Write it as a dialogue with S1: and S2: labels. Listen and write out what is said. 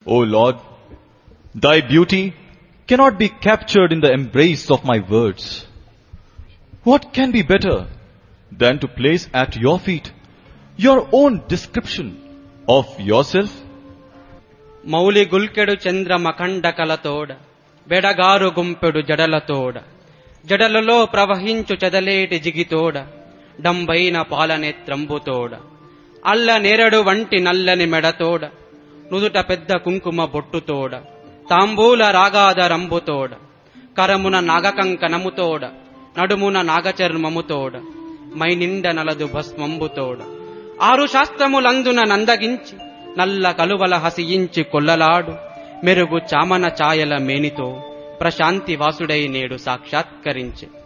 S1: O Lord, thy beauty cannot be captured in the embrace of my words. What can be better than to place at your feet your own description of yourself?
S2: Mouli గుల్కెడు చంద్ర మఖండకలతోడ బెడగారు గుంపెడు జడలతోడ జడలలో ప్రవహించు చదలేటి జిగితోడ డంబైన పాలనేత్రంబుతోడ అల్ల నేరడు వంటి నల్లని మెడతోడ నుదుట పెద్ద కుంకుమ బొట్టుతోడ తాంబూల రాగాద రంబుతోడ కరమున నాగకంకణముతోడ నడుమున నాగచర్మముతోడ మైనిండ నలదు భస్మంబుతోడ ఆరు శాస్త్రములందున నందగించి నల్ల కలువల హసియించి కొల్లలాడు మెరుగు చామన ఛాయల మేనితో ప్రశాంతి వాసుడై నేడు సాక్షాత్కరించే